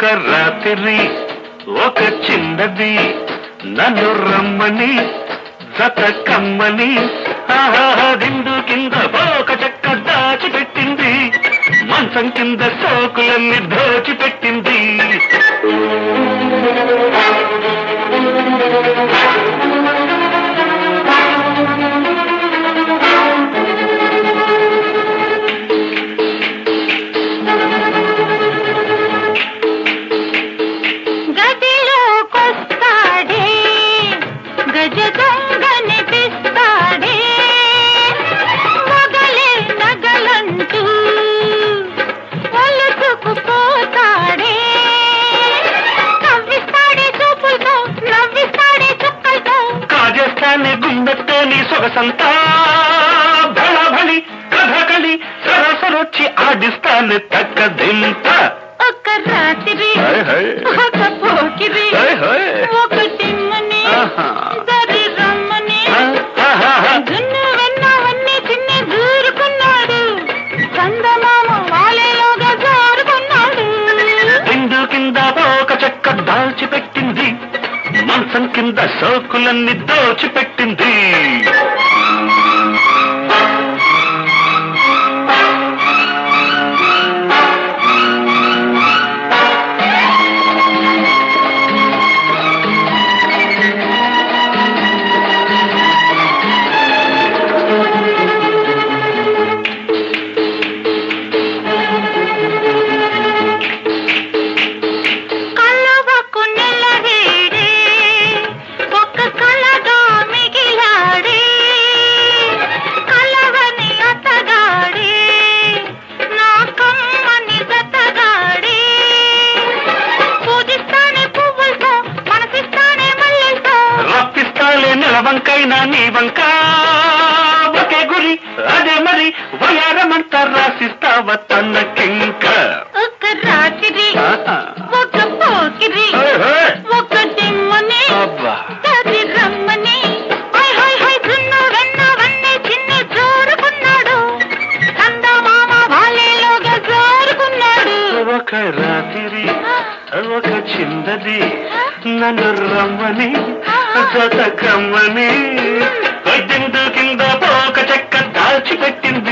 రాత్రి ఒక చిన్నది నన్ను రమ్మని జత కమ్మని ఆహా దిండు కింద ఒక చెక్క దాచిపెట్టింది మంచం కింద సోకులన్నీ దోచిపెట్టింది గదిలోకొస్తాడే గజ దొంగనిపిస్తాడే మొగలే నగలంటూ ఒలుసుకుపోతాడే నవ్విస్తాడే చూపులతో నవ్విస్తాడే చుక్కలతో కాజేస్తానే గుండెతో నీ సొగసంతా బళబళి కథకళి సరసరొచ్చి ఆడిస్తానే తక్కదింత ఒక రాత్రి హాయ్ హాయ్. ఒక పోకిరి హాయ్ హాయ్. ఒక తిమ్మని ఆహా. దరి రమ్మని ఆహాహా. జున్ను వెన్నవన్నీ చిన్ని దూరుకున్నాడు చందమామ వాలేలోగా జారుకున్నాడు దిండు కింద ఒక చెక్క దాల్చిపెట్టింది మంచం కింద సోకులన్నీ దోచిపెట్టింది కళ్ళవకు నెలవేడే ఒక్క కళగా మిగిలాడే కలవని అతగాడే నా కమ్మని జతగాడే పూజిస్తానే పువ్వులతో మనసిస్తానే మల్లెలతో రప్పిస్తాలే నిలవంకైనా నీ వంక ఒకే గురి అదే మరి వయారమంతా రాసిస్తావ తనకింక ఒక రాత్రి ఆహా. ఒక పోకిరి హాయ్ హాయ్. ఒక దిమ్మని అబ్బా తది రమ్మని హై హై హై దున్ను వెన్న వన్నీ చిన్ని జోరుకున్నాడు చందమామ వాలేలోగా జోరుకున్నాడు ఒక రాత్రి ఒక చిన్నది నన్ను రమ్మని జత కమ్మని దిండు కింద పోక చెక్క దాచిపెట్టింది